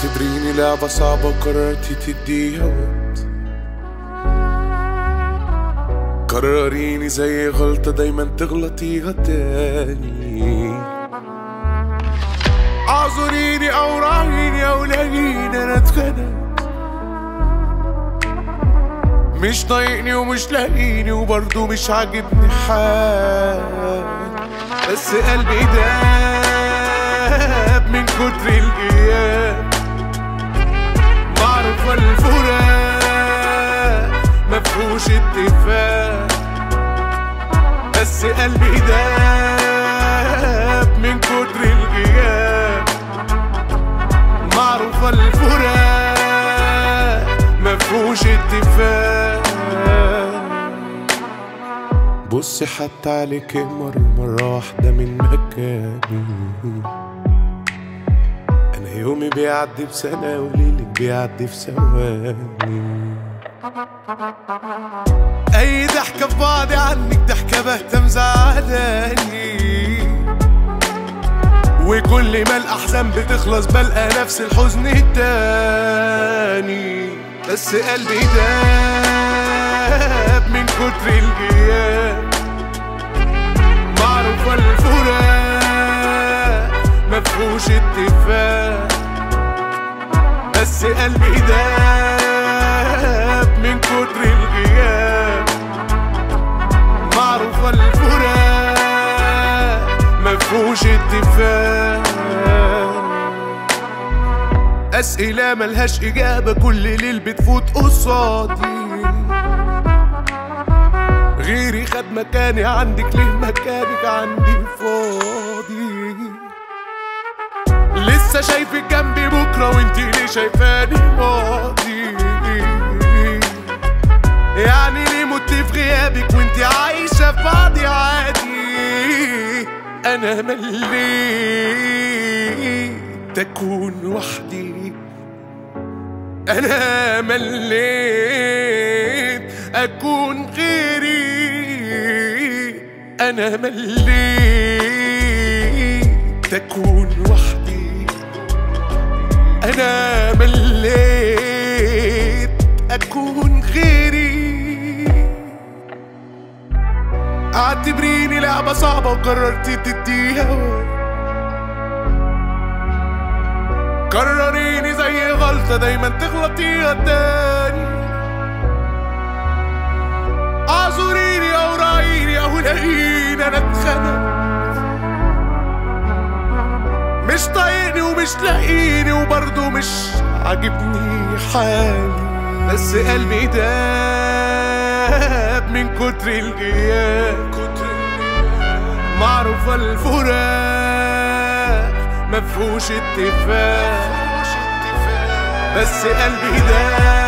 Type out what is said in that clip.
اعتبريني لعبة صعبة قررتي تديها وقت قرريني زي غلطة دايما تغلطيها تاني اعذريني او راعيني او لاقيني انا اتخنقت مش طايقني ومش لاقيني وبرضه مش عاجبني حال بس قلبي داب من كتر الغياب معروفة الفراق مفهوش اتفاق بس قلبي داب من كتر الغياب معروفة الفراق مفهوش اتفاق بصي حتى عليك مر مرة واحدة من مكاني أنا يومي بيعدي بسنة وليلك بيعدي في ثواني أي ضحكة في بعضي عنك ضحكة بهتة مزعلاني وكل ما الأحزان بتخلص بلقى نفس الحزن التاني بس قلبي داب من كتر الغياب معروفة الفراق مفهوش اتفاق بس قلبي داب من كتر الغياب معروفة الفراق مفهوش اتفاق أسئلة ملهاش إجابة كل ليل بتفوت قصادي غيري خد مكاني عندك ليه مكانك عندي فاضي لسه شايفك جنبي بكرة وانتي ليه شايفاني ماضي يعني ليه مت في غيابك وانتي عايشة في بعضي عادي أنا مليت أكون وحدي أنا مليت أكون غيري أنا مليت أكون وحدي أنا مليت أكون غيري اعتبريني لعبة صعبة وقررتي تديها وقت. كرريني زي غلطة دايما تغلطيها تاني اعذريني او راعيني او لاقيني انا اتخنق مش طايقني ومش لاقيني وبرضه مش عاجبني حالي بس قلبي داب من كتر الغياب معروفة الفراق مفهوش اتفاق بس قلبي داب